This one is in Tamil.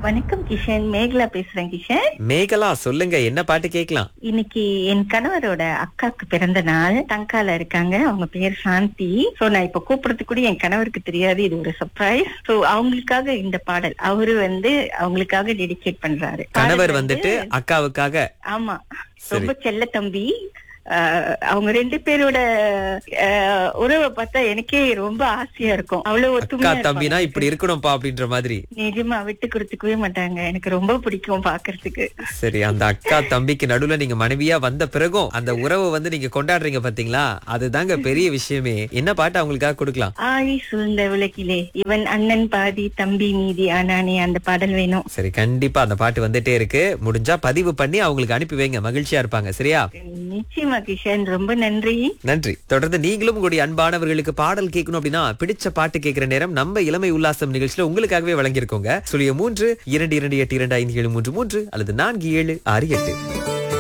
வணக்கம் கிஷன் மேகலா பேசுறேன் கிஷன் மேகலா சொல்லுங்க என்ன பாட்டு கேட்கலாம் இன்னைக்கு என் கணவரோட அக்காக்கு பிறந்த நாள் தங்கால இருக்காங்க அவங்க பேர் சாந்தி சோ நான் இப்ப கூப்பிடுறதுக்கு கூட என் கணவருக்கு தெரியாது இது ஒரு சர்ப்ரைஸ் சோ அவங்களுக்காக இந்த பாடல் அவரு வந்து அவங்களுக்காக டெடிகேட் பண்றாரு கணவர் பாடல் வந்துட்டு அக்காவுக்காக ஆமா சரி. ரொம்ப செல்ல தம்பி ஆஹ் அவங்க ரெண்டு பேரோட ஆஹ் உறவை பார்த்தா எனக்கே ரொம்ப ஆசையா இருக்கும் அவ்வளவு அக்கா ஒத்துமையா தம்பினா இருப்பாங்க. இப்படி இருக்கணும்ப்பா அப்படின்ற மாதிரி நிஜமா விட்டு கொடுத்துக்கவே மாட்டாங்க எனக்கு ரொம்ப பிடிக்கும் பாக்குறதுக்கு சரி அந்த அக்கா தம்பிக்கு நடுவுல நீங்க மனைவியா வந்த பிறகும் அந்த உறவை வந்து நீங்க கொண்டாடுறீங்க பாத்தீங்களா அதுதாங்க பெரிய விஷயமே என்ன பாட்டு அவங்களுக்காக கொடுக்கலாம் ஆழி சூழ்ந்த உலகிலே இவன் அண்ணன் பாதி தம்பி மீதி ஆனானே அந்த பாடல் வேணும் சரி கண்டிப்பா அந்த பாட்டு வந்துட்டே இருக்கு முடிஞ்சா பதிவு பண்ணி அவங்களுக்கு அனுப்பி வைங்க மகிழ்ச்சியா இருப்பாங்க சரியா நிச்சயமா கிஷன் ரொம்ப நன்றி நன்றி தொடர்ந்து நீங்களும் உங்களுடைய அன்பானவர்களுக்கு பாடல் கேட்கணும் அப்படின்னா பிடிச்ச பாட்டு கேட்கிற நேரம் நம்ம இளமை உல்லாசம் நிகழ்ச்சியில உங்களுக்காகவே வழங்கியிருக்கோங்க சுழிய மூன்று இரண்டு இரண்டு எட்டு இரண்டு ஐந்து ஏழு மூன்று மூன்று அல்லது நான்கு ஏழு ஆறு எட்டு